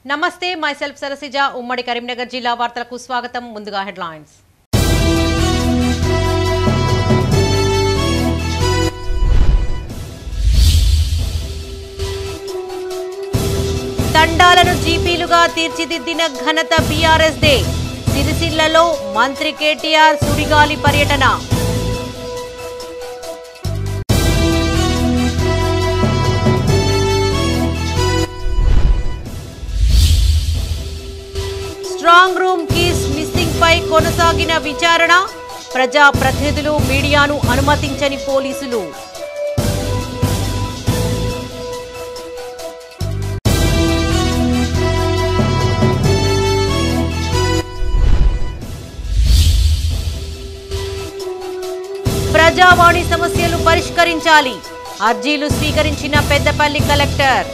నమస్తే మైసెల్ఫ్ సరసిజ ఉమ్మడి కరీంనగర్ జిల్లా వార్తలకు స్వాగతం ముందుగా హెడ్లైన్స్ తండాలను జీపీలుగా తీర్చిదిద్దిన ఘనత బీఆర్ఎస్ దే సిరిసిల్లలో మంత్రి కేటీఆర్ సుడిగాలి పర్యటన స్ట్రాంగ్ రూమ్ కీస్ మిస్సింగ్ పై కొనసాగిన విచారణ ప్రజా ప్రతినిధులు మీడియాను అనుమతించని పోలీసులు ప్రజావాణి సమస్యలు పరిష్కరించాలి అర్జీలు స్వీకరించిన పెద్దపల్లి కలెక్టర్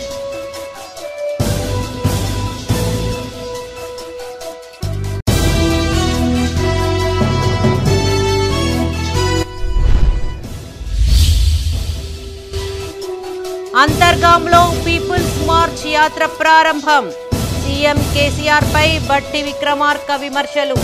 అంతర్గాంలో పీపుల్స్ మార్చ్ యాత్ర ప్రారంభం సీఎం కేసీఆర్ పై బట్టి విక్రమార్క విమర్శలు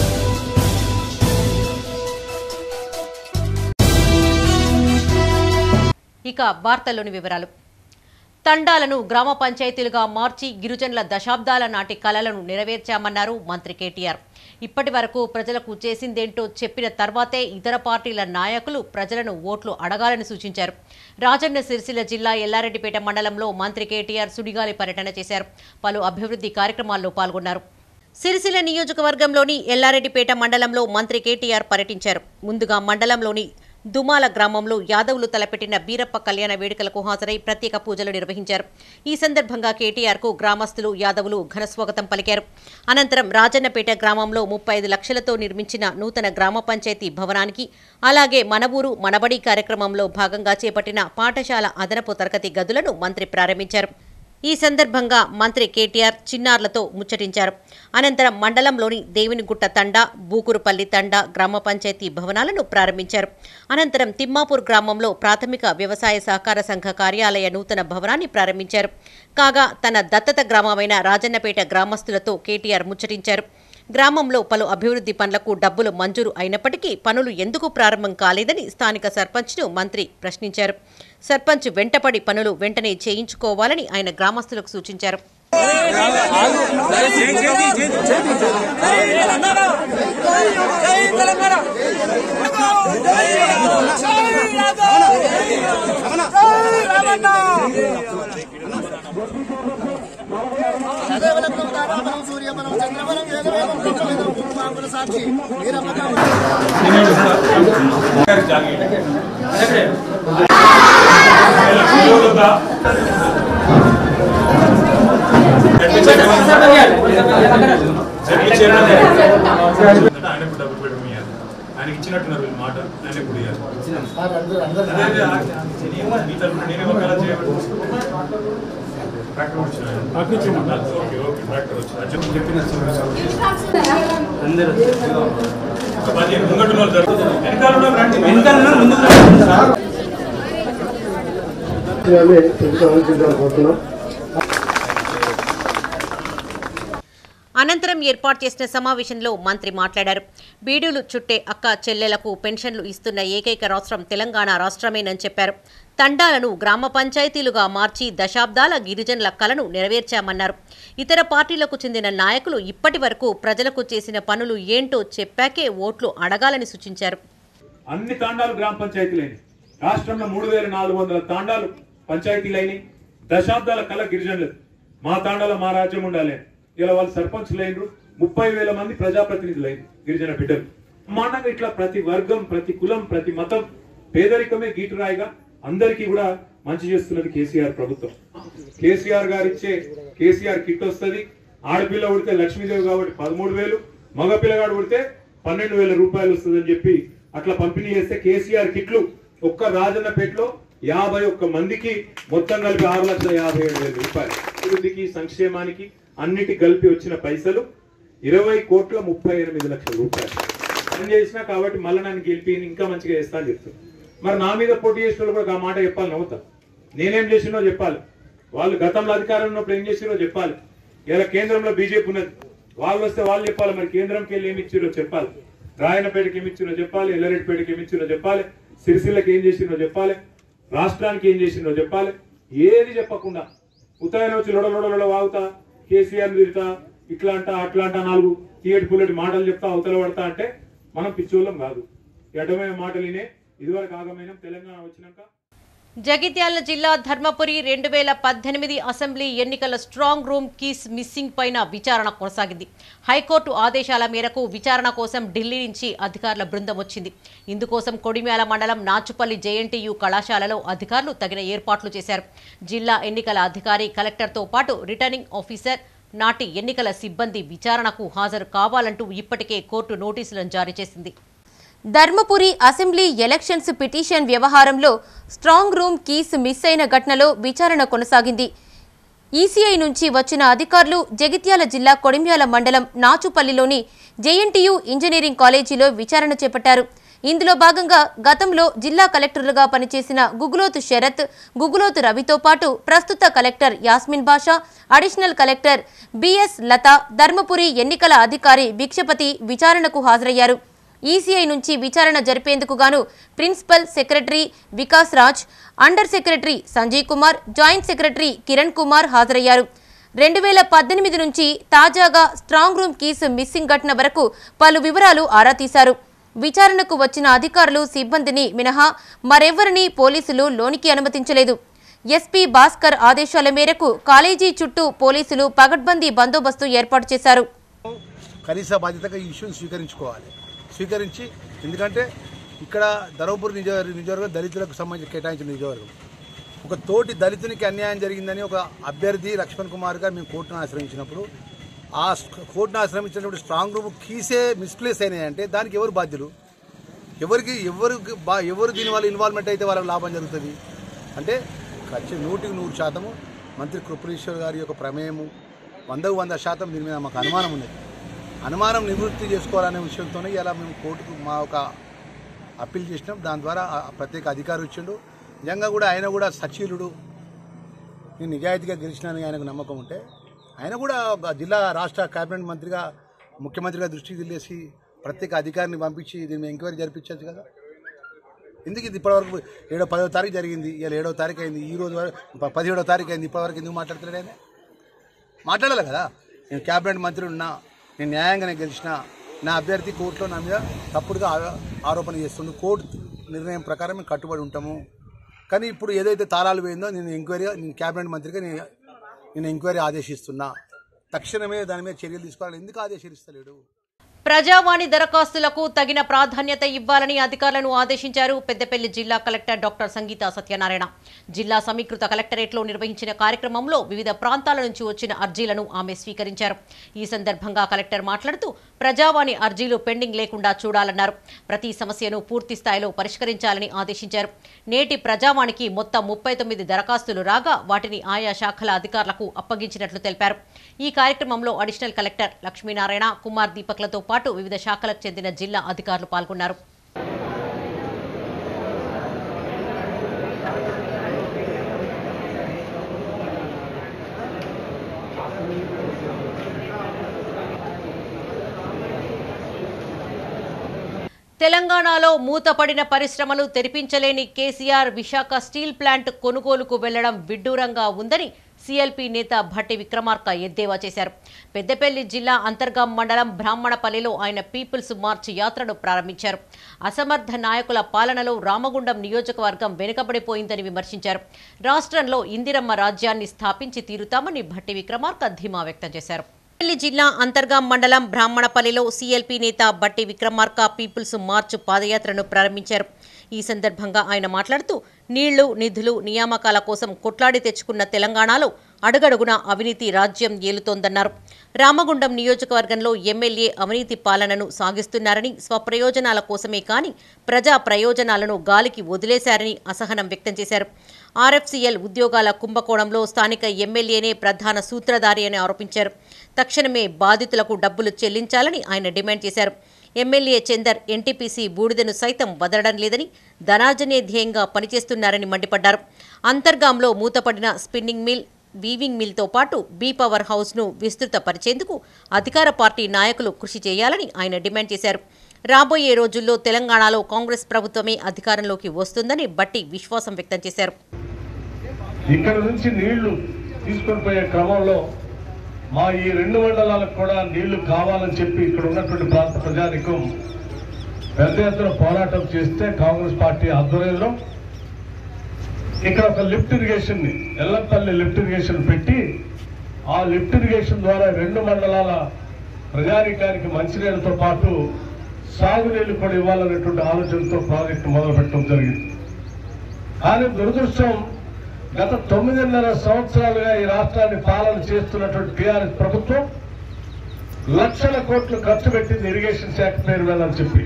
ఇక వార్తల్లోని వివరాలు తండాలను గ్రామ పంచాయతీలుగా మార్చి గిరిజనుల దశాబ్దాల నాటి కలలను నెరవేర్చామన్నారు మంత్రి కేటీఆర్ ఇప్పటి వరకు ప్రజలకు చేసిందేంటో చెప్పిన తర్వాతే ఇతర పార్టీల నాయకులు ప్రజలను ఓట్లు అడగాలని సూచించారు రాజన్న సిరిసిల్ల జిల్లా ఎల్లారెడ్డిపేట మండలంలో మంత్రి కేటీఆర్ సుడిగాలి పర్యటన చేశారు పలు అభివృద్ధి కార్యక్రమాల్లో పాల్గొన్నారు సిరిసిల్ల నియోజకవర్గంలోని ఎల్లారెడ్డిపేట మండలంలో మంత్రి కేటీఆర్ పర్యటించారు ముందుగా మండలంలోని దుమాల గ్రామంలో యాదవులు తలపెట్టిన బీరప్ప కళ్యాణ వేడుకలకు హాజరై ప్రత్యేక పూజలు నిర్వహించారు ఈ సందర్భంగా కేటీఆర్ కు గ్రామస్తులు యాదవులు ఘనస్వాగతం పలికారు అనంతరం రాజన్నపేట గ్రామంలో ముప్పై ఐదు లక్షలతో నిర్మించిన నూతన గ్రామ పంచాయతీ భవనానికి అలాగే మనబూరు మనబడి కార్యక్రమంలో భాగంగా చేపట్టిన పాఠశాల అదనపు తరగతి గదులను మంత్రి ప్రారంభించారు ఈ సందర్భంగా మంత్రి కేటీఆర్ చిన్నారులతో ముచ్చటించారు అనంతరం మండలంలోని దేవినిగుట్ట తండా బూకురుపల్లి తండా గ్రామ పంచాయతీ భవనాలను ప్రారంభించారు అనంతరం తిమ్మాపూర్ గ్రామంలో ప్రాథమిక వ్యవసాయ సహకార సంఘ కార్యాలయ నూతన భవనాన్ని ప్రారంభించారు కాగా తన దత్తత గ్రామమైన రాజన్నపేట గ్రామస్తులతో కేటీఆర్ ముచ్చటించారు గ్రామంలో పలు అభివృద్ధి పనులకు డబ్బులు మంజూరు అయినప్పటికీ పనులు ఎందుకు ప్రారంభం కాలేదని స్థానిక సర్పంచ్ను మంత్రి ప్రశ్నించారు సర్పంచ్ వెంటపడి పనులు వెంటనే చేయించుకోవాలని ఆయన గ్రామస్తులకు సూచించారు సూర్యమనం చంద్రమనం వేదవేదం సాక్షి వీరమనం ఆయనకు డబ్బులు పెట్టడం ఇవ్వాలి ఆయనకి ఇచ్చినట్టున్నారు వీళ్ళు మాట ఆయన కూడా ఇవ్వాలి అదే అదే ఆ- నేను- మీ తరఫున నేను ఒకవేళ చేయబడి ట్రాక్టర్ వచ్చిన ఓకే ఓకే ట్రాక్టర్ వచ్చిన చెప్పి చెప్పిన అందరూ ఒక పదిహేను ముంగట వాళ్ళు జరుగుతుంది వెనకాల ఉన్న రండి వెనకాల ముందుకు కోరుతున్నాం అనంతరం ఏర్పాటు చేసిన సమావేశంలో మంత్రి మాట్లాడారు బీడులు చుట్టే అక్క చెల్లెలకు పెన్షన్లు ఇస్తున్న ఏకైక రాష్ట్రం తెలంగాణ రాష్ట్రమేనని చెప్పారు తండాలను గ్రామ పంచాయతీలుగా మార్చి దశాబ్దాల గిరిజనుల కలను నెరవేర్చామన్నారు ఇతర పార్టీలకు చెందిన నాయకులు ఇప్పటి వరకు ప్రజలకు చేసిన పనులు ఏంటో చెప్పాకే ఓట్లు అడగాలని సూచించారు అన్ని తాండాలు గ్రామ పంచాయతీలైనవి రాష్ట్రంలో మూడు వేల నాలుగు వందల తాండాలు పంచాయతీలైనవి దశాబ్దాల కళ గిరిజనులు మా తాండాలో మా రాజ్యం ఉండాలి ఇలా వాళ్ళు సర్పంచులు అయినరు ముప్పై వేల మంది ప్రజాప్రతినిధులు అయిన గిరిజన బిడ్డలు మానంగా ఇట్లా ప్రతి వర్గం ప్రతి కులం ప్రతి మతం పేదరికమే గీటురాయిగా అందరికీ కూడా మంచి చేస్తున్నది కేసీఆర్ ప్రభుత్వం కేసీఆర్ గారు ఇచ్చే కేసీఆర్ కిట్ వస్తుంది ఆడపిల్ల ఉడితే లక్ష్మీదేవి కాబట్టి పదమూడు వేలు మగ పిల్లగాడు ఉడితే పన్నెండు వేల రూపాయలు వస్తుందని చెప్పి అట్లా పంపిణీ చేస్తే కేసీఆర్ కిట్లు ఒక్క రాజన్నపేటలో యాభై ఒక్క మందికి మొత్తం కలిపి ఆరు లక్షల యాభై ఏడు వేల రూపాయలు అభివృద్ధికి సంక్షేమానికి అన్నిటి కలిపి వచ్చిన పైసలు ఇరవై కోట్ల ముప్పై ఎనిమిది లక్షల రూపాయలు పని చేసినా కాబట్టి మళ్ళీ నన్ను గెలిపి ఇంకా మంచిగా చేస్తా అని చెప్తాను మరి నా మీద పోటీ చేసిన వాళ్ళు కూడా ఆ మాట చెప్పాలి నవ్వుతా నేనేం చేసినో చెప్పాలి వాళ్ళు గతంలో అధికారం ఉన్నప్పుడు ఏం చేసినో చెప్పాలి ఇలా కేంద్రంలో బీజేపీ ఉన్నది వాళ్ళు వస్తే వాళ్ళు చెప్పాలి మరి కేంద్రంకి వెళ్ళి ఏమి ఇచ్చిరో చెప్పాలి రాయనపేటకి ఏమి ఇచ్చిరో చెప్పాలి ఎల్లారెడ్డిపేటకి ఏమి ఇచ్చిరో చెప్పాలి సిరిసిల్లకి ఏం చేసిందో చెప్పాలి రాష్ట్రానికి ఏం చేసిందో చెప్పాలి ఏది చెప్పకుండా ఉత్తరాయణ వచ్చి లొడ లొడ లొడ వాగుతా కేసీఆర్ తిడతా ఇట్లా అంట అట్లా అంట నాలుగు తీయటి పుల్లటి మాటలు చెప్తా అవతల పడతా అంటే మనం పిచ్చోళ్ళం కాదు ఈ అడ్డమైన మాటలు వినే ఇదివరకు ఆగమైన తెలంగాణ వచ్చినాక జగిత్యాల జిల్లా ధర్మపురి రెండు వేల పద్దెనిమిది అసెంబ్లీ ఎన్నికల స్ట్రాంగ్ రూమ్ కీస్ మిస్సింగ్ పైన విచారణ కొనసాగింది హైకోర్టు ఆదేశాల మేరకు విచారణ కోసం ఢిల్లీ నుంచి అధికారుల బృందం వచ్చింది ఇందుకోసం కొడిమ్యాల మండలం నాచుపల్లి జేఎన్టీయు కళాశాలలో అధికారులు తగిన ఏర్పాట్లు చేశారు జిల్లా ఎన్నికల అధికారి కలెక్టర్తో పాటు రిటర్నింగ్ ఆఫీసర్ నాటి ఎన్నికల సిబ్బంది విచారణకు హాజరు కావాలంటూ ఇప్పటికే కోర్టు నోటీసులను జారీ చేసింది ధర్మపురి అసెంబ్లీ ఎలక్షన్స్ పిటిషన్ వ్యవహారంలో స్ట్రాంగ్ రూమ్ కీస్ మిస్ అయిన ఘటనలో విచారణ కొనసాగింది ఈసీఐ నుంచి వచ్చిన అధికారులు జగిత్యాల జిల్లా కొడిమ్యాల మండలం నాచుపల్లిలోని జేఎన్టీయు ఇంజనీరింగ్ కాలేజీలో విచారణ చేపట్టారు ఇందులో భాగంగా గతంలో జిల్లా కలెక్టర్లుగా పనిచేసిన గుగులోతు శరత్ గుగులోతు రవితో పాటు ప్రస్తుత collector Yasmin Basha additional collector BS Latha Dharmapuri ఎన్నికల అధికారి భిక్షపతి విచారణకు హాజరయ్యారు ఈసీఐ నుంచి విచారణ జరిపేందుకు గాను principal secretary Vikas Raj under secretary Sanjay Kumar joint secretary Kiran Kumar హాజరయ్యారు రెండు వేల పద్దెనిమిది నుంచి తాజాగా స్ట్రాంగ్ రూమ్ కీస్ మిస్సింగ్ ఘటన వరకు పలు వివరాలు ఆరా తీశారు విచారణకు వచ్చిన అధికారులు సిబ్బందిని మినహా మరెవ్వరినీ పోలీసులు లోనికి అనుమతించలేదు ఎస్పీ భాస్కర్ ఆదేశాల మేరకు కాలేజీ చుట్టూ పోలీసులు పగడ్బందీ బందోబస్తు ఏర్పాటు చేశారు కనీస బాధ్యతగా ఈ ఇష్యూని స్వీకరించుకోవాలి స్వీకరించి ఎందుకంటే ఇక్కడ ధర్మపురి నియోజకవర్గం నియోజకవర్గం దళితులకు సంబంధించి కేటాయించిన నియోజకవర్గం ఒక తోటి దళితునికి అన్యాయం జరిగిందని ఒక అభ్యర్థి లక్ష్మణ్ కుమార్ గారు మేము కోర్టును ఆశ్రయించినప్పుడు ఆ స్- కోర్టును ఆశ్రయించినప్పుడు స్ట్రాంగ్ రూమ్ కీసే మిస్ప్లేస్ అయినాయంటే దానికి ఎవరు బాధ్యులు ఎవరికి ఎవరు బా ఎవరు దీనివల్ల ఇన్వాల్వ్మెంట్ అయితే వాళ్ళకి లాభం జరుగుతుంది అంటే ఖచ్చితంగా నూటికి నూరు శాతము మంత్రి కృపణేశ్వర్ గారి యొక్క ప్రమేయము వందకు వంద శాతం దీని మీద మాకు అనుమానం ఉన్నది అనుమానం నివృత్తి చేసుకోవాలనే విషయంతోనే ఇలా మేము కోర్టుకు మా ఒక అప్పీల్ చేసినాం దాని ద్వారా ఆ ప్రత్యేక అధికారి వచ్చిండు నిజంగా కూడా ఆయన కూడా సచీలుడు నేను నిజాయితీగా గెలిచినానని ఆయనకు నమ్మకం ఉంటే ఆయన కూడా ఒక జిల్లా రాష్ట్ర కేబినెట్ మంత్రిగా ముఖ్యమంత్రిగా దృష్టికి తెలియసి ప్రత్యేక అధికారిని పంపించి దీని మీద ఎంక్వైరీ జరిపించవచ్చు కదా ఎందుకు ఇది ఇప్పటివరకు ఏడో పదో తారీఖు జరిగింది ఇలా ఏడో తారీఖు అయింది ఈ రోజు వరకు ప- పదిహేడో తారీఖు అయింది ఇప్పటివరకు ఎందుకు మాట్లాడతలేడు ఆయన మాట్లాడాలి కదా నేను క్యాబినెట్ మంత్రి ఉన్నా నేను న్యాయంగానే గెలిచిన నా అభ్యర్థి కోర్టులో నా మీద తప్పుడుగా ఆ- ఆరోపణ చేస్తుండు కోర్టు నిర్ణయం ప్రకారం మేము కట్టుబడి ఉంటాము కానీ ఇప్పుడు ఏదైతే తాళాలు పోయిందో నేను ఎంక్వైరీ నేను క్యాబినెట్ మంత్రిగా నేను నేను ఎంక్వైరీ ఆదేశిస్తున్నా తక్షణమే దాని మీద చర్యలు తీసుకోవాలని ఎందుకు ఆదేశిస్తలేడు ప్రజావాణి దరఖాస్తులకు తగిన ప్రాధాన్యత ఇవ్వాలని అధికారులను ఆదేశించారు పెద్దపల్లి జిల్లా కలెక్టర్ డాక్టర్ సంగీత సత్యనారాయణ జిల్లా సమీకృత కలెక్టరేట్లో నిర్వహించిన కార్యక్రమంలో వివిధ ప్రాంతాల నుంచి వచ్చిన అర్జీలను ఆమె స్వీకరించారు ఈ సందర్భంగా కలెక్టర్ మాట్లాడుతూ ప్రజావాణి అర్జీలు పెండింగ్ లేకుండా చూడాలన్నారు ప్రతి సమస్యను పూర్తి స్థాయిలో పరిష్కరించాలని ఆదేశించారు నేటి ప్రజావాణికి మొత్తం ముప్పై తొమ్మిది దరఖాస్తులు రాగా వాటిని ఆయా శాఖల అధికారులకు అప్పగించినట్లు తెలిపారు ఈ కార్యక్రమంలో అడిషనల్ కలెక్టర్ లక్ష్మీనారాయణ కుమార్ దీపక్లతో పాటు వివిధ శాఖలకు చెందిన జిల్లా అధికారులు పాల్గొన్నారు తెలంగాణలో మూతపడిన పరిశ్రమలు తెరిపించలేని కేసీఆర్ విశాఖ స్టీల్ ప్లాంట్ కొనుగోలుకు వెళ్లడం విడ్డూరంగా ఉందని సీఎల్పీ నేత భట్టి విక్రమార్క ఎద్దేవా చేశారు పెద్దపల్లి జిల్లా అంతర్గాం మండలం బ్రాహ్మణపల్లిలో ఆయన పీపుల్స్ మార్చ్ యాత్రను ప్రారంభించారు అసమర్థ నాయకుల పాలనలో రామగుండం నియోజకవర్గం వెనుకబడిపోయిందని విమర్శించారు రాష్ట్రంలో ఇందిరమ్మ రాజ్యాన్ని స్థాపించి తీరుతామని భట్టి విక్రమార్క ధీమా వ్యక్తం చేశారు పెద్దపల్లి జిల్లా అంతర్గాం మండలం బ్రాహ్మణపల్లిలో సీఎల్పీ నేత బట్టి విక్రమార్క పీపుల్స్ మార్చ్ పాదయాత్రను ప్రారంభించారు ఈ సందర్భంగా ఆయన మాట్లాడుతూ నీళ్లు నిధులు నియామకాల కోసం కొట్లాడి తెచ్చుకున్న తెలంగాణలో అడుగడుగునా అవినీతి రాజ్యం ఏలుతోందన్నారు రామగుండం నియోజకవర్గంలో ఎమ్మెల్యే అవినీతి పాలనను సాగిస్తున్నారని స్వప్రయోజనాల కోసమే కాని ప్రజా ప్రయోజనాలను గాలికి వదిలేశారని అసహనం వ్యక్తం చేశారు ఆర్ఎఫ్సీఎల్ ఉద్యోగాల కుంభకోణంలో స్థానిక ఎమ్మెల్యేనే ప్రధాన సూత్రధారి అని ఆరోపించారు తక్షణమే బాధితులకు డబ్బులు చెల్లించాలని ఆయన డిమాండ్ చేశారు ఎమ్మెల్యే చందర్ ఎన్టీపీసీ బూడిదను సైతం వదలడం లేదని ధనార్జనే ధ్యేయంగా పనిచేస్తున్నారని మండిపడ్డారు అంతర్గాంలో మూతపడిన స్పిన్నింగ్ మిల్ వీవింగ్ మిల్తో పాటు బీ పవర్ హౌస్ను విస్తృతపరిచేందుకు అధికార పార్టీ నాయకులు కృషి చేయాలని ఆయన డిమాండ్ చేశారు రాబోయే రోజుల్లో తెలంగాణలో కాంగ్రెస్ ప్రభుత్వమే అధికారంలోకి వస్తుందని బట్టి విశ్వాసం వ్యక్తం చేశారు ఇక్కడ నుంచి నీళ్లు తీసుకొని పోయే క్రమంలో మా ఈ రెండు మండలాలకు కూడా నీళ్లు కావాలని చెప్పి ఇక్కడ ఉన్నటువంటి ప్రాంత ప్రజానికం పెద్ద ఎత్తున పోరాటం చేస్తే కాంగ్రెస్ పార్టీ ఆధ్వర్యంలో ఇక్కడ ఒక లిఫ్ట్ ఇరిగేషన్ ని ఎల్లంపల్లి లిఫ్ట్ ఇరిగేషన్ పెట్టి ఆ లిఫ్ట్ ఇరిగేషన్ ద్వారా రెండు మండలాల ప్రజానికానికి మంచినీళ్ళతో పాటు సాగునీళ్లు కూడా ఇవ్వాలనేటువంటి ఆలోచనతో ప్రాజెక్టు మొదలు పెట్టడం జరిగింది కానీ దురదృష్టం గత తొమ్మిదిన్నర సంవత్సరాలుగా ఈ రాష్ట్రాన్ని పాలన చేస్తున్నటువంటి టీఆర్ఎస్ ప్రభుత్వం లక్షల కోట్లు ఖర్చు పెట్టింది ఇరిగేషన్ శాఖ పేరు మీద అని చెప్పి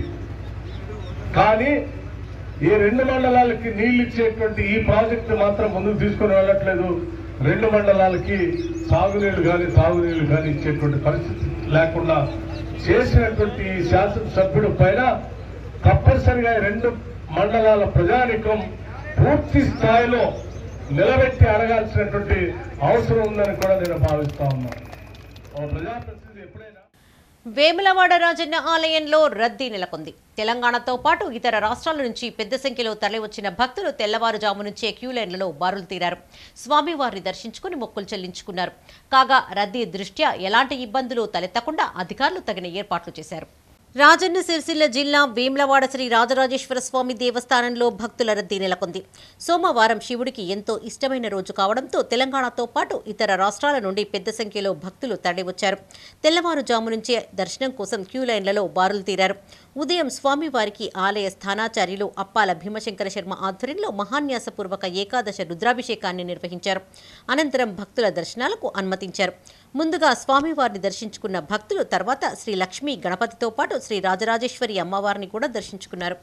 కానీ ఈ రెండు మండలాలకి నీళ్లు ఇచ్చేటువంటి ఈ ప్రాజెక్టు మాత్రం ముందుకు తీసుకుని వెళ్ళట్లేదు రెండు మండలాలకి సాగునీళ్లు కానీ తాగునీళ్లు కానీ ఇచ్చేటువంటి పరిస్థితి లేకుండా చేసినటువంటి ఈ శాసనసభ్యుడు పైన తప్పనిసరిగా ఈ రెండు మండలాల ప్రజానికం పూర్తి స్థాయిలో నిలబెట్టి అడగాల్సినటువంటి అవసరం ఉందని కూడా నేను భావిస్తా ఉన్నాను ఓ ప్రజాప్రతినిధి ఎప్పుడైనా వేములవాడ రాజన్న ఆలయంలో రద్దీ నెలకొంది తెలంగాణతో పాటు ఇతర రాష్ట్రాల నుంచి పెద్ద సంఖ్యలో తరలివచ్చిన భక్తులు తెల్లవారుజాము నుంచే క్యూ లైన్లలో బారులు తీరారు స్వామివారిని దర్శించుకుని మొక్కులు చెల్లించుకున్నారు కాగా రద్దీ దృష్ట్యా ఎలాంటి ఇబ్బందులు తలెత్తకుండా అధికారులు తగిన ఏర్పాట్లు చేశారు రాజన్న సిరిసిల్ల జిల్లా వేమ్లవాడ శ్రీ రాజరాజేశ్వర స్వామి దేవస్థానంలో భక్తుల రద్దీ నెలకొంది సోమవారం శివుడికి ఎంతో ఇష్టమైన రోజు కావడంతో తెలంగాణతో పాటు ఇతర రాష్ట్రాల నుండి పెద్ద సంఖ్యలో భక్తులు తరలివచ్చారు తెల్లవారుజాము నుంచే దర్శనం కోసం క్యూ లైన్లలో బారులు తీరారు ఉదయం స్వామివారికి ఆలయ స్థానాచార్యులు అప్పాల భీమశంకర శర్మ ఆధ్వర్యంలో మహాన్యాసపూర్వక ఏకాదశ రుద్రాభిషేకాన్ని నిర్వహించారు అనంతరం భక్తుల దర్శనాలకు అనుమతించారు ముందుగా స్వామివారిని దర్శించుకున్న భక్తులు తర్వాత శ్రీ లక్ష్మీ గణపతితో పాటు శ్రీ రాజరాజేశ్వరి అమ్మవారిని కూడా దర్శించుకున్నారు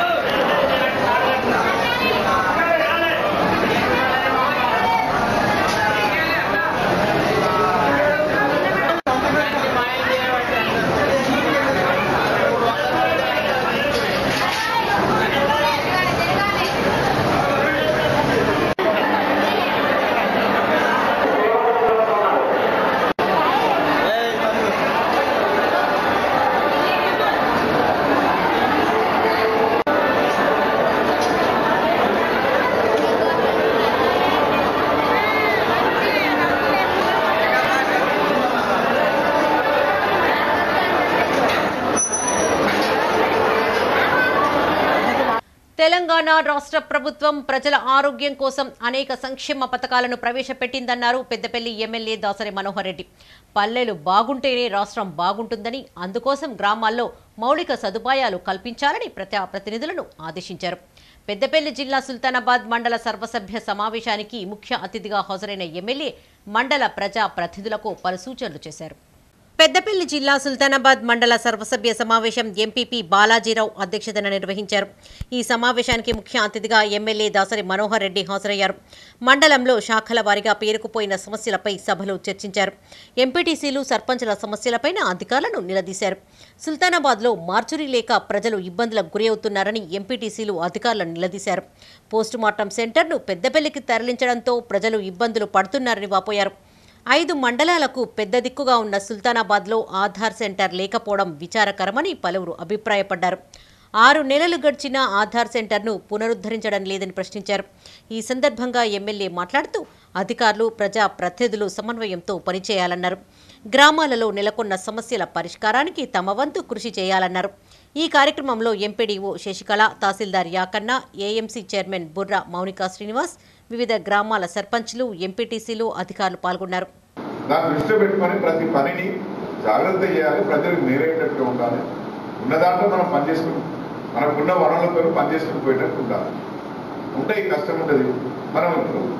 తెలంగాణ రాష్ట్ర ప్రభుత్వం ప్రజల ఆరోగ్యం కోసం అనేక సంక్షేమ పథకాలను ప్రవేశపెట్టిందన్నారు పెద్దపల్లి ఎమ్మెల్యే దాసరి మనోహర్ రెడ్డి పల్లెలు బాగుంటేనే రాష్ట్రం బాగుంటుందని అందుకోసం గ్రామాల్లో మౌలిక సదుపాయాలు కల్పించాలని ప్రజా ప్రతినిధులను ఆదేశించారు పెద్దపల్లి జిల్లా సుల్తానాబాద్ మండల సర్వసభ్య సమావేశానికి ముఖ్య అతిథిగా హాజరైన ఎమ్మెల్యే మండల ప్రజా ప్రతినిధులకు పలు సూచనలు చేశారు పెద్దపల్లి జిల్లా సుల్తానాబాద్ మండల సర్వసభ్య సమావేశం ఎంపీపీ బాలాజీరావు అధ్యక్షతన నిర్వహించారు ఈ సమావేశానికి ముఖ్య అతిథిగా ఎమ్మెల్యే దాసరి మనోహర్ రెడ్డి హాజరయ్యారు మండలంలో శాఖల వారీగా పేరుకుపోయిన సమస్యలపై సభలో చర్చించారు ఎంపీటీసీలు సర్పంచుల సమస్యలపైన అధికారులను నిలదీశారు సుల్తానాబాద్లో మార్చురీ లేక ప్రజలు ఇబ్బందులకు గురి అవుతున్నారని ఎంపీటీసీలు అధికారులను నిలదీశారు పోస్టుమార్టం సెంటర్ను పెద్దపల్లికి తరలించడంతో ప్రజలు ఇబ్బందులు పడుతున్నారని వాపోయారు ఐదు మండలాలకు పెద్ద దిక్కుగా ఉన్న సుల్తానాబాద్లో ఆధార్ సెంటర్ లేకపోవడం విచారకరమని పలువురు అభిప్రాయపడ్డారు ఆరు నెలలు గడిచినా ఆధార్ సెంటర్ను పునరుద్ధరించడం లేదని ప్రశ్నించారు ఈ సందర్భంగా ఎమ్మెల్యే మాట్లాడుతూ అధికారులు ప్రజా ప్రతినిధులు సమన్వయంతో పనిచేయాలన్నారు గ్రామాలలో నెలకొన్న సమస్యల పరిష్కారానికి తమ వంతు కృషి చేయాలన్నారు ఈ కార్యక్రమంలో MPDO Sasikala tahsildar Yakanna AMC chairman Burra Mounika Srinivas వివిధ గ్రామాల సర్పంచ్లు ఎంపీటీసీలు అధికారులు పాల్గొన్నారు దాన్ని దృష్టిలో పెట్టుకొని ప్రతి పనిని జాగ్రత్త చేయాలి ప్రజలకు నేరేటట్టు ఉండాలి ఉన్న దాంట్లో మనం పనిచేసుకుని మనకున్న వనరులతో పనిచేసుకుని పోయేటట్టు ఉండాలి ఉంటే ఈ కష్టం ఉంటుంది మనం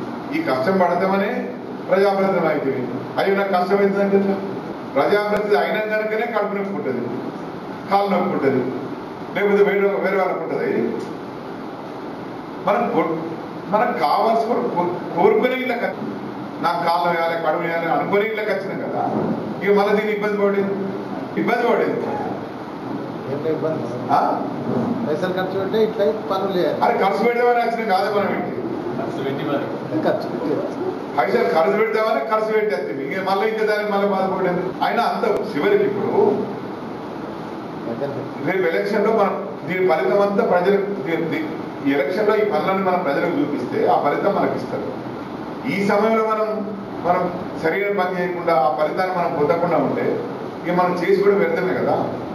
ఈ కష్టం పడతామనే ప్రజాప్రతినిధి అయితే అయ్యో నాకు కష్టం అవుతుందంటే ఎట్లా? ప్రజాప్రతినిధి అయినా కనుకనే కడుపు నొప్పి ఉంటుంది కాలు నొప్పి ఉంటుంది లేకపోతే వేరే వేరే వాళ్ళకు ఉంటుంది మనం కొ- మనకు కావాల్సిన కో- కోరుకునే ఇళ్ళ నాకు కాళ్ళు వేయాలి కడుపు వేయాలి అనుకునే ఇళ్ళకి వచ్చినాం కదా ఇక మళ్ళీ దీన్ని ఇబ్బంది పడేది ఇబ్బంది పడేది ఏంటో ఇబ్బంది ఆ? పైసలు ఖర్చు పెడితే ఇట్లా పనులు చేయాలి అది ఖర్చు పెడదామని వచ్చినాం కాదు మనం ఇంటి ఖర్చు పెట్టేది పైసలు ఖర్చు పెడతామని ఖర్చు పెట్టేస్తుంది ఇంక మళ్ళీ ఇంకా దానికి మళ్ళీ బాధపడేది ఆయన అంత చివరికి ఇప్పుడు రేపు ఎలక్షన్ లో మనం దీని ఫలితం అంతా ప్రజలకు దీ- దీ- ఈ ఎలక్షన్ లో ఈ పనులను మనం ప్రజలకు చూపిస్తే ఆ ఫలితం మనకి ఇస్తారు ఈ సమయంలో మనం మనం సరైన పని చేయకుండా ఆ ఫలితాన్ని మనం పొందకుండా ఉంటే ఇక మనం చేసి కూడా వ్యర్థమే కదా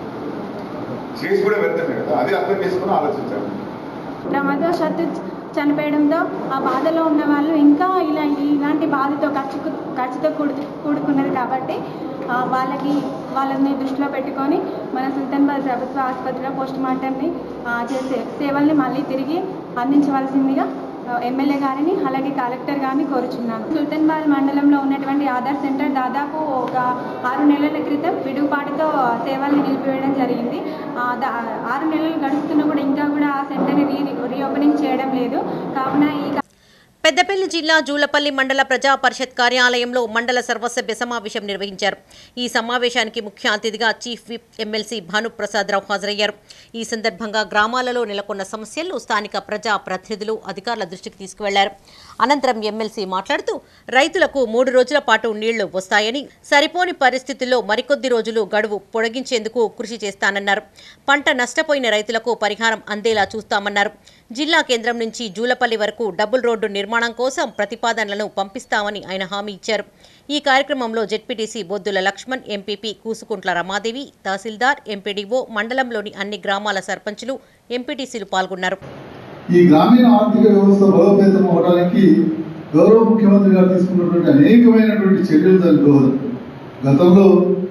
చేసి కూడా వ్యర్థమే కదా అది అర్థం చేసుకుని ఆలోచించాలి ప్రమాదవశాత్తు చనిపోయడంతో ఆ బాధలో ఉన్న వాళ్ళు ఇంకా ఇలా ఇలాంటి బాధతో ఖర్చు ఖర్చుతో కూడు కూడుకున్నది కాబట్టి ఆ, వాళ్ళకి వాళ్ళని దృష్టిలో పెట్టుకొని మన సుల్తాన్బాద్ ప్రభుత్వ ఆసుపత్రిలో పోస్ట్ మార్టంని చేసే సేవల్ని మళ్ళీ తిరిగి అందించవలసిందిగా ఆ, ఎమ్మెల్యే గారిని అలాగే కలెక్టర్ గారిని కోరుచున్నాను సుల్తాన్బాద్ మండలంలో ఉన్నటువంటి ఆధార్ సెంటర్ దాదాపు ఒక ఆరు నెలల క్రితం పిడుగుపాటుతో సేవల్ని నిలిపివేయడం జరిగింది ఆ, దా- ఆరు నెలలు గడుస్తున్నా కూడా ఇంకా కూడా ఆ సెంటర్ని రీ రీఓపెనింగ్ చేయడం లేదు కావున ఈ పెద్దపల్లి జిల్లా జూలపల్లి మండల ప్రజా పరిషత్ కార్యాలయంలో మండల సర్వసభ్య సమావేశం నిర్వహించారు ఈ సమావేశానికి ముఖ్య అతిథిగా చీఫ్ విప్ ఎమ్మెల్సీ భానుప్రసాదరావు హాజరయ్యారు ఈ సందర్భంగా గ్రామాలలో నెలకొన్న సమస్యలు స్థానిక ప్రజా ప్రతినిధులు అధికారుల దృష్టికి తీసుకువెళ్లారు అనంతరం ఎమ్మెల్సీ మాట్లాడుతూ రైతులకు మూడు రోజుల పాటు నీళ్లు వస్తాయని సరిపోని పరిస్థితుల్లో మరికొద్ది రోజులు గడువు పొడిగించేందుకు కృషి చేస్తానన్నారు పంట నష్టపోయిన రైతులకు పరిహారం అందేలా చూస్తామన్నారు జిల్లా కేంద్రం నుంచి జూలపల్లి వరకు డబుల్ రోడ్డు నిర్మాణం కోసం ప్రతిపాదనలను పంపిస్తామని ఆయన హామీ ఇచ్చారు ఈ కార్యక్రమంలో ZPTC Boddula Laxman MPP Kusukuntla Ramadevi tahsildar MPDO మండలంలోని అన్ని గ్రామాల సర్పంచులు ఎంపీటీసీలు పాల్గొన్నారు ఈ గ్రామీణ ఆర్థిక వ్యవస్థ బలోపేతం అవడానికి గౌరవ ముఖ్యమంత్రి గారు తీసుకున్నటువంటి అనేకమైనటువంటి చర్యలు దానికి దోహదం గతంలో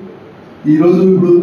ఈరోజు ఇప్పుడు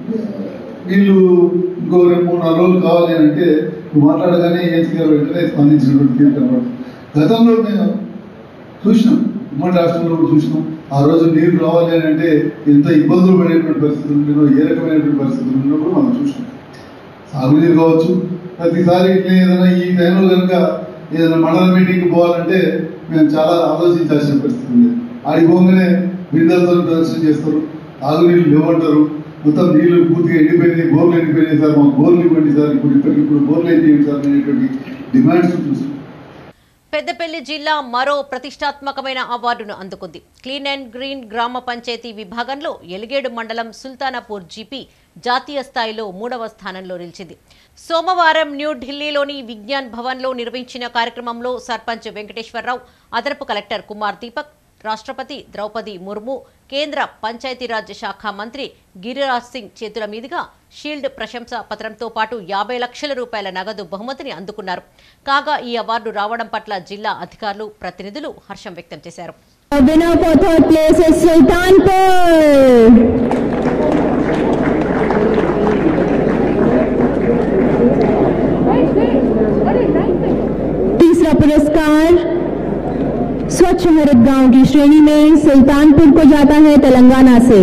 వీళ్ళు ఇంకో రెండు మూడు నాలుగు రోజులు కావాలి అని అంటే నువ్వు మాట్లాడగానే ఏసీ గారు వెంటనే స్పందించినటువంటి తీరు కనబడుతుంది గతంలో మేము చూసినాం ఉమ్మడి రాష్ట్రంలో కూడా చూసినాం ఆ రోజు నీరు రావాలి అని అంటే ఎంత ఇబ్బందులు పడేటువంటి పరిస్థితులు ఉండేనో ఏ రకమైనటువంటి పరిస్థితులు ఉండేనో కూడా మనం చూసినాం సాగునీరు కావచ్చు ప్రతిసారి ఇట్లా ఏదైనా ఈ టైంలో కనుక ఏదైనా మండల మీటింగ్కి పోవాలంటే మేము చాలా ఆలోచించాల్సిన పరిస్థితి ఉంది ఆడికి పోగానే బిందెలతో ప్రదర్శన చేస్తారు తాగునీళ్ళు లేవంటారు మొత్తం నీళ్లు పూర్తిగా ఎండిపోయినాయి బోర్లు ఎండిపోయినాయి సార్ మాకు బోర్లు ఇవ్వండి సార్ ఇప్పుడు ఇప్పటికిప్పుడు బోర్లు ఎండిపోయింది సార్ అనేటువంటి డిమాండ్స్ చూస్తాం పెద్దపల్లి జిల్లా మరో ప్రతిష్టాత్మకమైన అవార్డును అందుకుంది క్లీన్ అండ్ గ్రీన్ గ్రామ పంచాయతీ విభాగంలో ఎలిగేడు మండలం సుల్తానాపూర్ జీపీ జాతీయ స్థాయిలో మూడవ స్థానంలో నిలిచింది సోమవారం న్యూఢిల్లీలోని విజ్ఞాన్ భవన్లో నిర్వహించిన కార్యక్రమంలో సర్పంచ్ వెంకటేశ్వరరావు అదనపు కలెక్టర్ కుమార్ దీపక్ రాష్ట్రపతి ద్రౌపది ముర్ము కేంద్ర పంచాయతీరాజ్ శాఖ మంత్రి గిరిరాజ్ సింగ్ చేతుల మీదుగా షీల్డ్ ప్రశంసా పత్రంతో పాటు యాభై లక్షల రూపాయల నగదు బహుమతిని అందుకున్నారు కాగా ఈ అవార్డు రావడం పట్ల జిల్లా అధికారులు ప్రతినిధులు హర్షం వ్యక్తం చేశారు winner for third place is Sultanpur. तीसरा पुरस्कार स्वच्छ हरित गांव की श्रेणी में सुल्तानपुर को जाता है तेलंगाना से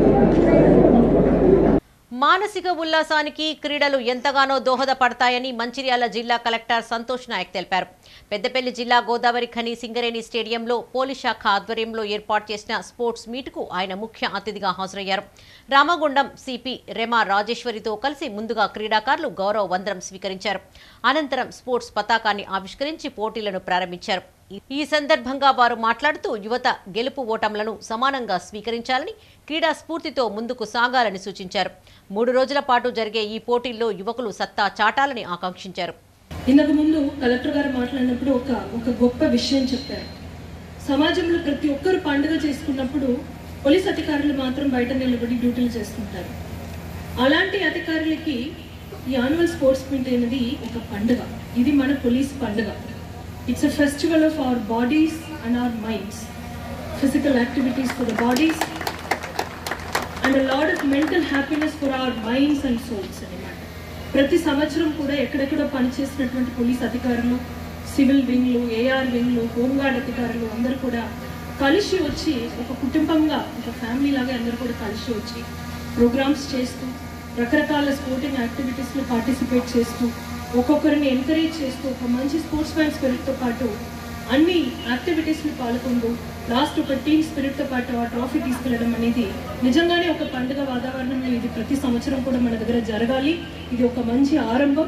మానసిక ఉల్లాసానికి క్రీడలు ఎంతగానో దోహదపడతాయని మంచిర్యాల జిల్లా కలెక్టర్ సంతోష్ నాయక్ తెలిపారు పెద్దపల్లి జిల్లా గోదావరి ఖని సింగరేణి స్టేడియంలో పోలీస్ శాఖ ఆధ్వర్యంలో ఏర్పాటు చేసిన స్పోర్ట్స్ మీట్కు ఆయన ముఖ్య అతిథిగా హాజరయ్యారు రామగుండం సిపి రెమా రాజేశ్వరితో కలిసి ముందుగా క్రీడాకారులు గౌరవ వందనం స్వీకరించారు అనంతరం స్పోర్ట్స్ పతాకాన్ని ఆవిష్కరించి పోటీలను ప్రారంభించారు ఈ సందర్భంగా వారు మాట్లాడుతూ యువత గెలుపు ఓటంలను సమానంగా స్వీకరించాలని క్రీడా స్ఫూర్తితో ముందుకు సాగాలని సూచించారు మూడు రోజుల పాటు జరిగే ఈ పోటీల్లో యువకులు సత్తా చాటాలని ఆకాంక్షించారు ఇంతకు ముందు కలెక్టర్ గారు మాట్లాడినప్పుడు ఒక ఒక గొప్ప విషయం చెప్పారు సమాజంలో ప్రతి ఒక్కరు పండుగ చేసుకున్నప్పుడు పోలీస్ అధికారులు మాత్రం బయట నిలబడి డ్యూటీలు చేస్తుంటారు అలాంటి అధికారులకి ఈ యాన్యువల్ స్పోర్ట్స్ మీట్ అనేది ఒక పండుగ ఇది మన పోలీస్ పండుగ it's a festival of our bodies and our minds physical activities for the bodies and lot of mental happiness for our minds and souls అనమాట ప్రతి సంవత్సరం కూడా ఎక్కడెక్కడో పనిచేసినటువంటి పోలీస్ అధికారులు సివిల్ వింగ్లు ఏఆర్ వింగ్లు హోంగార్డ్ అధికారులు అందరూ కూడా కలిసి వచ్చి ఒక కుటుంబంగా ఒక ఫ్యామిలీ లాగా అందరూ కూడా కలిసి వచ్చి ప్రోగ్రామ్స్ చేస్తూ రకరకాల స్పోర్టింగ్ యాక్టివిటీస్లో పార్టిసిపేట్ చేస్తూ ఒక్కొక్కరిని ఎంకరేజ్ చేస్తూ ఒక మంచి స్పోర్ట్స్ మ్యాన్ స్పిరిట్తో పాటు అన్ని యాక్టివిటీస్ని పాల్గొంటూ లాస్ట్ ఒక టీమ్ స్పిరిట్తో పాటు ఆ ట్రాఫీ తీసుకెళ్లడం అనేది నిజంగానే ఒక పండుగ వాతావరణంలో ఇది ప్రతి సంవత్సరం కూడా మన దగ్గర జరగాలి ఇది ఒక మంచి ఆరంభం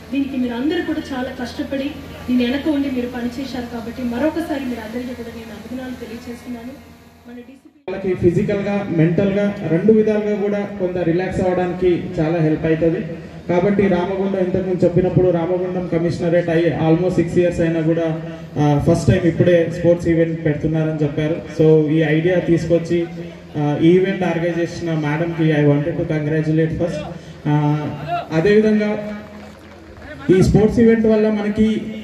దీనికి మీరు అందరూ కూడా చాలా కష్టపడి దీని వెనక ఉండి మీరు పనిచేశారు కాబట్టి మరొకసారి మీరు అందరికీ కూడా నేను అభినందనలు తెలియజేస్తున్నాను మన డిసిప్లిన్ వాళ్ళకి ఫిజికల్గా మెంటల్గా రెండు విధాలుగా కూడా కొంత రిలాక్స్ అవ్వడానికి చాలా హెల్ప్ అవుతుంది కాబట్టి రామగుండం ఇంతకుముందు చెప్పినప్పుడు రామగుండం కమిషనరేట్ అయ్యి ఆల్మోస్ట్ సిక్స్ ఇయర్స్ అయినా కూడా ఫస్ట్ టైం ఇప్పుడే స్పోర్ట్స్ ఈవెంట్ పెడుతున్నారని చెప్పారు సో ఈ ఐడియా తీసుకొచ్చి ఈ ఈవెంట్ ఆర్గనైజ్ చేసిన మేడంకి I wanted to congratulate first అదేవిధంగా ఈ స్పోర్ట్స్ ఈవెంట్ వల్ల మనకి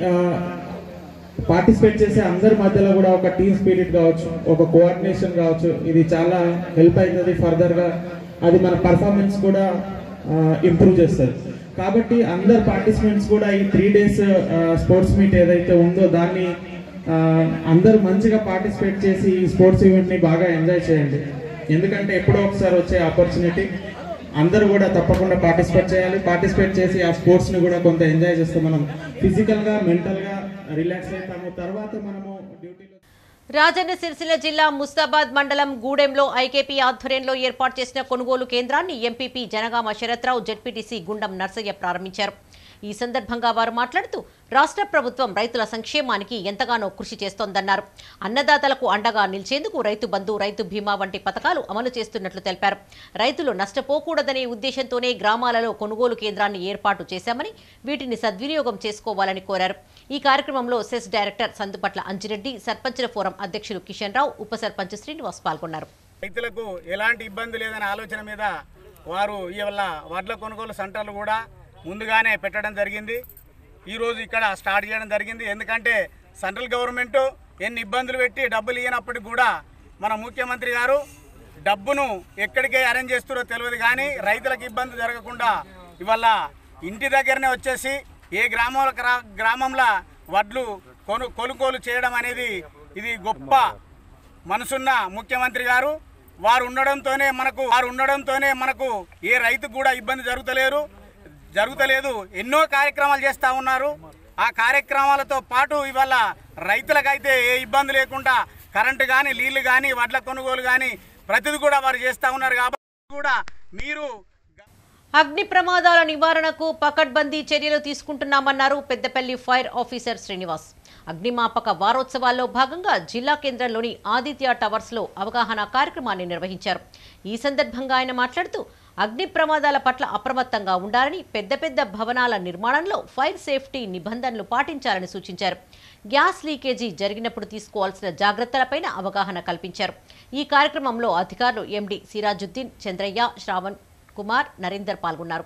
పార్టిసిపేట్ చేసే అందరి మధ్యలో కూడా ఒక టీమ్ స్పిరిట్ కావచ్చు ఒక కోఆర్డినేషన్ కావచ్చు ఇది చాలా హెల్ప్ అవుతుంది ఫర్దర్గా అది మన పర్ఫార్మెన్స్ కూడా ఇంప్రూవ్ చేస్తుంది కాబట్టి అందరు పార్టిసిపెంట్స్ కూడా ఈ త్రీ డేస్ స్పోర్ట్స్ మీట్ ఏదైతే ఉందో దాన్ని ఆ, అందరూ మంచిగా పార్టిసిపేట్ చేసి ఈ స్పోర్ట్స్ ఈవెంట్ని బాగా ఎంజాయ్ చేయండి ఎందుకంటే ఎప్పుడో ఒకసారి వచ్చే ఆపర్చునిటీ అందరూ కూడా తప్పకుండా పార్టిసిపేట్ చేయాలి పార్టిసిపేట్ చేసి ఆ స్పోర్ట్స్ని కూడా కొంత ఎంజాయ్ చేస్తే మనం ఫిజికల్గా మెంటల్గా రిలాక్స్ అవుతాము తర్వాత మనము డ్యూటీలో రాజన్న సిరిసిల్ల జిల్లా ముస్తాబాద్ మండలం గూడెంలో ఐకేపీ ఆధ్వర్యంలో ఏర్పాటు చేసిన కొనుగోలు కేంద్రాన్ని ఎంపీపీ జనగామ శరత్రావు జెడ్పీటీసీ గుండం నర్సయ్య ప్రారంభించారు ఈ సందర్భంగా వారు మాట్లాడుతూ రాష్ట్ర ప్రభుత్వం రైతుల సంక్షేమానికి ఎంతగానో కృషి చేస్తోందన్నారు అన్నదాతలకు అండగా నిలిచేందుకు రైతు బంధు రైతు బీమా వంటి పథకాలు అమలు చేస్తున్నట్లు తెలిపారు రైతులు నష్టపోకూడదనే ఉద్దేశంతోనే గ్రామాలలో కొనుగోలు కేంద్రాన్ని ఏర్పాటు చేశామని వీటిని సద్వినియోగం చేసుకోవాలని కోరారు ఈ కార్యక్రమంలో సెస్ డైరెక్టర్ సందుపట్ల అంజిరెడ్డి సర్పంచుల ఫోరం అధ్యక్షులు కిషన్ రావు ఉప సర్పంచ్ శ్రీనివాస్ పాల్గొన్నారు రైతులకు ఎలాంటి ఇబ్బంది లేదనే ఆలోచన మీద వారు ఇవాళ వడ్ల కొనుగోలు సెంటర్లు కూడా ముందుగానే పెట్టడం జరిగింది ఈరోజు ఇక్కడ స్టార్ట్ చేయడం జరిగింది ఎందుకంటే సెంట్రల్ గవర్నమెంట్ ఎన్ని ఇబ్బందులు పెట్టి డబ్బులు ఇవ్వనప్పటికి కూడా మన ముఖ్యమంత్రి గారు డబ్బును ఎక్కడికే అరేంజ్ చేస్తారో తెలియదు కానీ రైతులకు ఇబ్బంది జరగకుండా ఇవాళ ఇంటి దగ్గరనే వచ్చేసి ఏ గ్రామంలో గ్రామంలో వడ్లు కొను కొనుగోలు చేయడం అనేది ఇది గొప్ప మనసున్న ముఖ్యమంత్రి గారు వారు ఉండడంతోనే మనకు వారు ఉండడంతోనే మనకు ఏ రైతుకు కూడా ఇబ్బంది జరుగుతలేరు జరుగుతలేదు ఎన్నో కార్యక్రమాలు చేస్తూ ఉన్నారు ఆ కార్యక్రమాలతో పాటు ఇవాళ రైతులకైతే ఏ ఇబ్బంది లేకుండా కరెంటు కానీ నీళ్లు కానీ వడ్ల కొనుగోలు కానీ ప్రతిది కూడా వారు చేస్తూ ఉన్నారు కాబట్టి కూడా మీరు అగ్ని ప్రమాదాల నివారణకు పకడ్బందీ చర్యలు తీసుకుంటున్నామన్నారు పెద్దపల్లి ఫైర్ ఆఫీసర్ శ్రీనివాస్ అగ్నిమాపక వారోత్సవాల్లో భాగంగా జిల్లా కేంద్రంలోని ఆదిత్య టవర్స్లో అవగాహన కార్యక్రమాన్ని నిర్వహించారు ఈ సందర్భంగా ఆయన మాట్లాడుతూ అగ్ని ప్రమాదాల పట్ల అప్రమత్తంగా ఉండాలని పెద్ద పెద్ద భవనాల నిర్మాణంలో ఫైర్ సేఫ్టీ నిబంధనలు పాటించాలని సూచించారు గ్యాస్ లీకేజీ జరిగినప్పుడు తీసుకోవాల్సిన జాగ్రత్తలపైన అవగాహన కల్పించారు ఈ కార్యక్రమంలో అధికారులు ఎండి సిరాజుద్దీన్ చంద్రయ్య శ్రావణ్ కుమార్ నరేందర్ పాల్గొన్నారు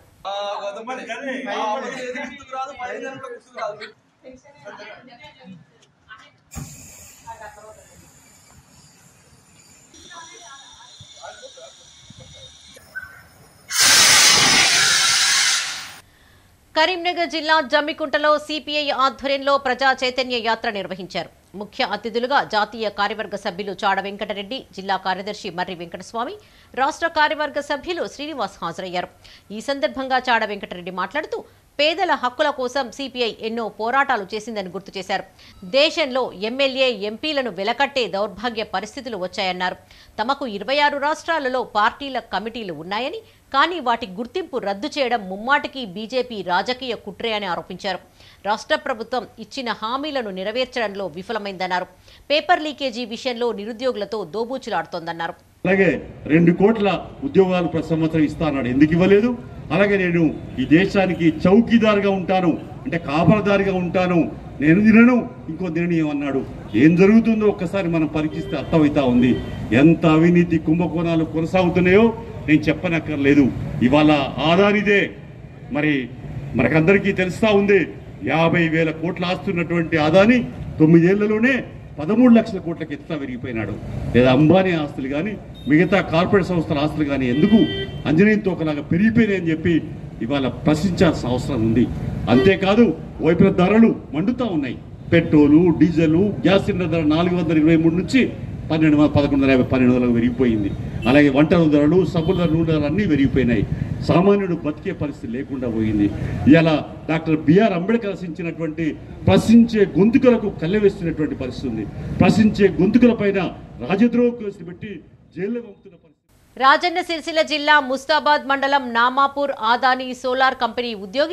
కరీంనగర్ జిల్లా జమ్మికుంటలో సిపిఐ ఆధ్వర్యంలో ప్రజా చైతన్య యాత్ర నిర్వహించారు ముఖ్య అతిథులుగా జాతీయ కార్యవర్గ సభ్యులు చాడ వెంకటరెడ్డి జిల్లా కార్యదర్శి మర్రి వెంకటస్వామి రాష్ట్ర కార్యవర్గ సభ్యులు శ్రీనివాస్ హాజరయ్యారు ఈ సందర్భంగా చాడ వెంకటరెడ్డి మాట్లాడుతూ పేదల హక్కుల కోసం సిపిఐ ఎన్నో పోరాటాలు చేసిందని గుర్తు చేశారు దేశంలో ఎమ్మెల్యే ఎంపీలను వెలకట్టే దౌర్భాగ్య పరిస్థితులు వచ్చాయన్నారు తమకు ఇరవై ఆరు రాష్ట్రాలలో పార్టీల కమిటీలు ఉన్నాయని కానీ వాటి గుర్తింపు రద్దు చేయడం ముమ్మాటికి బీజేపీ రాజకీయ కుట్రే అని ఆరోపించారు రాష్ట్ర ప్రభుత్వం ఇచ్చిన హామీలను నెరవేర్చడంలో విఫలమైందన్నారు పేపర్ లీకేజీ విషయంలో నిరుద్యోగులతో దోబూచులాడుతోందన్నారు అలాగే రెండు కోట్ల ఉద్యోగాలు ప్రతి సంవత్సరం ఇస్తా అన్నాడు ఎందుకు ఇవ్వలేదు అలాగే నేను ఈ దేశానికి చౌకీదారుగా ఉంటాను అంటే కాపలదారిగా ఉంటాను నేను తినను ఇంకో తినని అన్నాడు ఏం జరుగుతుందో ఒక్కసారి మనం పరీక్షిస్తే అర్థమవుతా ఉంది ఎంత అవినీతి కుంభకోణాలు కొనసాగుతున్నాయో నేను చెప్పనక్కర్లేదు ఇవాళ ఆదానిదే మరి మనకందరికీ తెలుస్తా ఉంది యాభై వేల కోట్ల ఆస్తున్నటువంటి ఆదాని తొమ్మిదేళ్లలోనే పదమూడు లక్షల కోట్లకి ఎత్తుతా పెరిగిపోయినాడు లేదా అంబానీ ఆస్తులు కానీ మిగతా కార్పొరేట్ సంస్థల ఆస్తులు కానీ ఎందుకు అంజనేయంతో ఒకలాగా పెరిగిపోయినాయని చెప్పి ఇవాళ ప్రశ్నించాల్సిన అవసరం ఉంది అంతేకాదు వైపున ధరలు మండుతా ఉన్నాయి పెట్రోలు డీజిల్ గ్యాస్ సిలిండర్ ధర నాలుగు వందల ఇరవై మూడు నుంచి పన్నెండు వందల పదకొండు వందల యాభై పన్నెండు వందలకు పెరిగిపోయింది అలాగే వంట ధరలు సబ్బుల ధరలు నూనె ధరలు అన్నీ పెరిగిపోయినాయి సామాన్యుడు బతికే పరిస్థితి లేకుండా పోయింది ఇలా డాక్టర్ బిఆర్ అంబేద్కర్ రచించినటువంటి ప్రశ్నించే గొంతుకలకు కళ్ళెవేస్తున్నటువంటి పరిస్థితి ఉంది ప్రశ్నించే గొంతుకల పైన రాజద్రోహ కేసులు పెట్టి జైల్లో పంపుతున్న పరిస్థితి రాజన్న సిరిసిల్ల జిల్లా ముస్తాబాద్ మండలం నామాపూర్ ఆదాని సోలార్ కంపెనీ ఉద్యోగి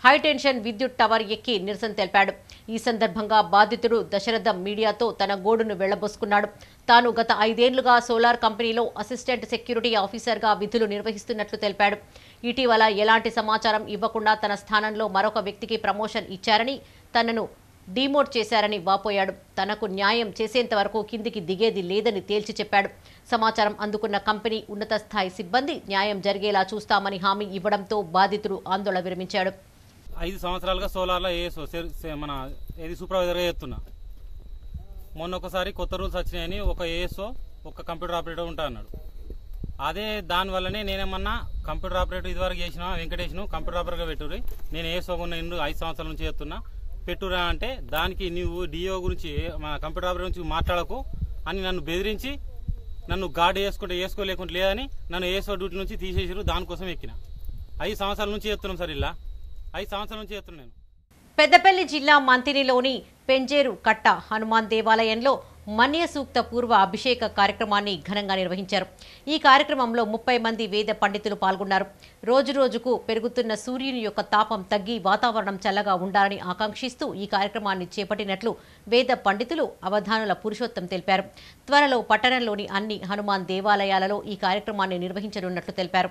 హైటెన్షన్ విద్యుత్ టవర్ ఎక్కి నిరసన తెలిపాడు ఈ సందర్భంగా బాధితుడు దశరథం మీడియాతో తన గోడును వెళ్లబోసుకున్నాడు తాను గత ఐదేళ్లుగా సోలార్ కంపెనీలో అసిస్టెంట్ సెక్యూరిటీ ఆఫీసర్గా విధులు నిర్వహిస్తున్నట్లు తెలిపాడు ఇటీవల ఎలాంటి సమాచారం ఇవ్వకుండా తన స్థానంలో మరొక వ్యక్తికి ప్రమోషన్ ఇచ్చారని తనను డీమోట్ చేశారని వాపోయాడు తనకు న్యాయం చేసేంత వరకు కిందికి దిగేది లేదని తేల్చి చెప్పాడు సమాచారం అందుకున్న కంపెనీ ఉన్నత స్థాయి సిబ్బంది న్యాయం జరిగేలా చూస్తామని హామీ ఇవ్వడంతో బాధితుడు ఆందోళన విరమించాడు ఐదు సంవత్సరాలుగా సోలార్లో ఏఎస్ మన ఏది సూపర్వైజర్గా చేస్తున్నా మొన్న ఒకసారి కొత్త రూల్స్ వచ్చినాయని ఒక ఏఎస్ఓ ఒక కంప్యూటర్ ఆపరేటర్ ఉంటా అన్నాడు అదే దానివల్లనే నేనేమన్నా కంప్యూటర్ ఆపరేటర్ ఇదివరకు చేసిన వెంకటేష్ను కంప్యూటర్ ఆపరేటర్గా పెట్టుర్రి నేను ఏఎస్ఓ ఉన్న ఇల్లు ఐదు సంవత్సరాల నుంచి చేస్తున్నా పెట్టురా అంటే దానికి నువ్వు డిఓ గురించి మన కంప్యూటర్ ఆపరేటర్ గురించి మాట్లాడకు అని నన్ను బెదిరించి నన్ను గార్డు వేసుకుంటే వేసుకోలేకుంటే లేదని నన్ను ఏఎస్ఓ డ్యూటీ నుంచి తీసేసారు దానికోసం ఎక్కిన ఐదు సంవత్సరాల నుంచి చేస్తున్నాం సార్ ఇలా ఐదు సంవత్సరాల నుంచి చేస్తున్నాను నేను పెద్దపల్లి జిల్లా మంతినిలోని పెంజేరు కట్ట హనుమాన్ దేవాలయంలో మన్య సూక్త పూర్వ అభిషేక కార్యక్రమాన్ని ఘనంగా నిర్వహించారు ఈ కార్యక్రమంలో ముప్పై మంది వేద పండితులు పాల్గొన్నారు రోజు రోజుకు పెరుగుతున్న సూర్యుని యొక్క తాపం తగ్గి వాతావరణం చల్లగా ఉండాలని ఆకాంక్షిస్తూ ఈ కార్యక్రమాన్ని చేపట్టినట్లు వేద పండితులు అవధానుల పురుషోత్తం తెలిపారు త్వరలో పట్టణంలోని అన్ని హనుమాన్ దేవాలయాలలో ఈ కార్యక్రమాన్ని నిర్వహించనున్నట్లు తెలిపారు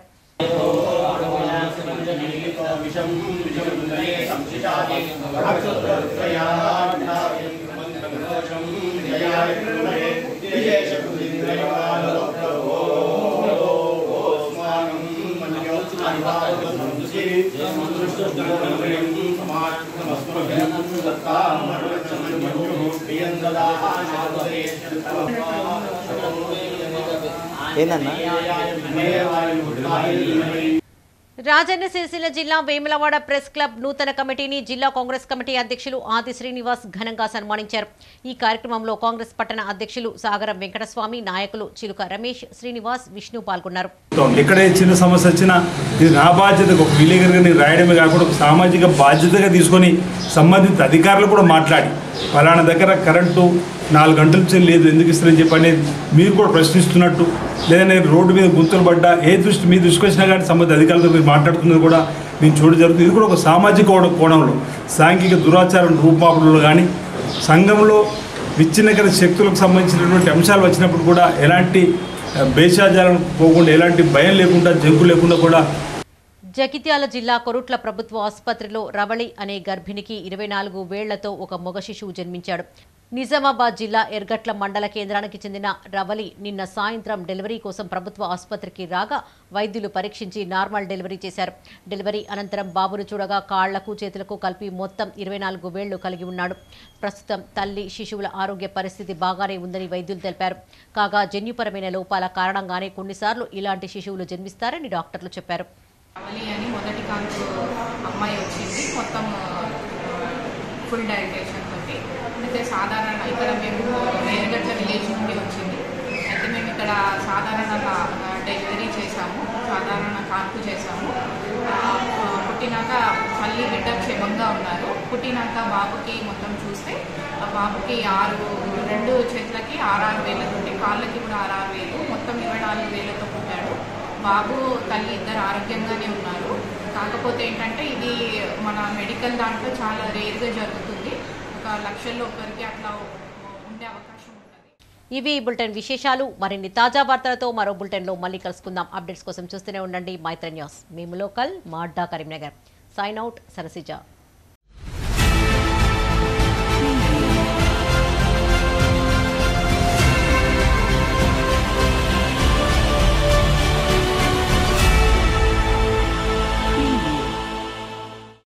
ఏందన్నా రాజన్న సిరిసిల్ల జిల్లా వేములవాడ ప్రెస్ క్లబ్ నూతన కమిటీని జిల్లా కాంగ్రెస్ కమిటీ అధ్యక్షులు ఆది శ్రీనివాస్ ఘనంగా సన్మానించారు ఈ కార్యక్రమంలో కాంగ్రెస్ పట్టణ అధ్యక్షులు సాగరం వెంకటస్వామి నాయకులు చిలుక రమేష్ శ్రీనివాస్ విష్ణు పాల్గొన్నారు ఎక్కడ ఏ చిన్న సమస్య వచ్చినా ఇది నా బాధ్యత ఒక విలేకరుగా నేను రాయడమే కాకుండా ఒక సామాజిక బాధ్యతగా తీసుకొని సంబంధిత అధికారులు కూడా మాట్లాడి ఫలానా దగ్గర కరెంటు నాలుగు గంటల నుంచి లేదు ఎందుకు ఇస్తారని చెప్పి అనేది మీరు కూడా ప్రశ్నిస్తున్నట్టు లేదా నేను రోడ్డు మీద గుంతలు పడ్డా ఏ దృష్టి మీ దృష్టికి వచ్చినా కానీ సంబంధిత అధికారులతో మీరు మాట్లాడుతున్నది కూడా నేను చూడడం జరుగుతుంది ఇది కూడా ఒక సామాజిక కోణ- కోణంలో సాంఘిక దురాచారం రూపుమాపడంలో కానీ సంఘంలో విచ్ఛిన్నకర శక్తులకు సంబంధించినటువంటి అంశాలు వచ్చినప్పుడు కూడా ఎలాంటి ఆ, భేషాజాలను పోకుండా ఎలాంటి భయం లేకుండా జంకు లేకుండా కూడా జగిత్యాల జిల్లా కొరుట్ల ప్రభుత్వ ఆసుపత్రిలో రవళి అనే గర్భిణికి ఇరవై నాలుగు వేళ్లతో ఒక మగ శిశువు జన్మించాడు నిజామాబాద్ జిల్లా ఎర్గట్ల మండల కేంద్రానికి చెందిన రవలి నిన్న సాయంత్రం డెలివరీ కోసం ప్రభుత్వ ఆసుపత్రికి రాగా వైద్యులు పరీక్షించి నార్మల్ డెలివరీ చేశారు డెలివరీ అనంతరం బాబును చూడగా కాళ్లకు చేతులకు కలిపి మొత్తం ఇరవై నాలుగు వేళ్లు కలిగి ఉన్నాడు ప్రస్తుతం తల్లి శిశువుల ఆరోగ్య పరిస్థితి బాగానే ఉందని వైద్యులు తెలిపారు కాగా జన్యుపరమైన లోపాల కారణంగానే కొన్నిసార్లు ఇలాంటి శిశువులు జన్మిస్తారని డాక్టర్లు చెప్పారు అమలి అని మొదటి కాన్పు అమ్మాయి వచ్చింది మొత్తం ఫుల్ డైటేషన్ తోటి అయితే సాధారణ ఇక్కడ మేము వేరుగట్ల విలేజ్ నుండి వచ్చింది అయితే మేము ఇక్కడ సాధారణంగా డెలివరీ చేసాము సాధారణ కాన్పు చేసాము ఆ, పుట్టినాక తల్లి బిడ్డ క్షేమంగా ఉన్నారు పుట్టినాక బాబుకి మొత్తం చూస్తే ఆ బాబుకి ఆరు రెండు చేతులకి ఆరారు వేలతోటి కాళ్ళకి కూడా ఆరారు వేలు మొత్తం ఇరవై నాలుగు వేలతో పుట్టాడు బాబు తల్లి ఇద్దరు ఆరోగ్యంగానే ఉన్నారు కాకపోతే ఏంటంటే ఇది మన మెడికల్ దాంట్లో చాలా రేర్గా జరుగుతుంది ఒక లక్షల్లో ఒకరికి అట్లా ఉండే అవకాశం ఉంటుంది ఇవి ఈ బులెటిన్ విశేషాలు మరిన్ని తాజా వార్తలతో మరో బులెటిన్లో మళ్ళీ కలుసుకుందాం అప్డేట్స్ కోసం చూస్తూనే ఉండండి మైత్ర న్యూస్ మేము లోకల్ మా అడ్డా కరీంనగర్ సైన్ అవుట్ సరసిజ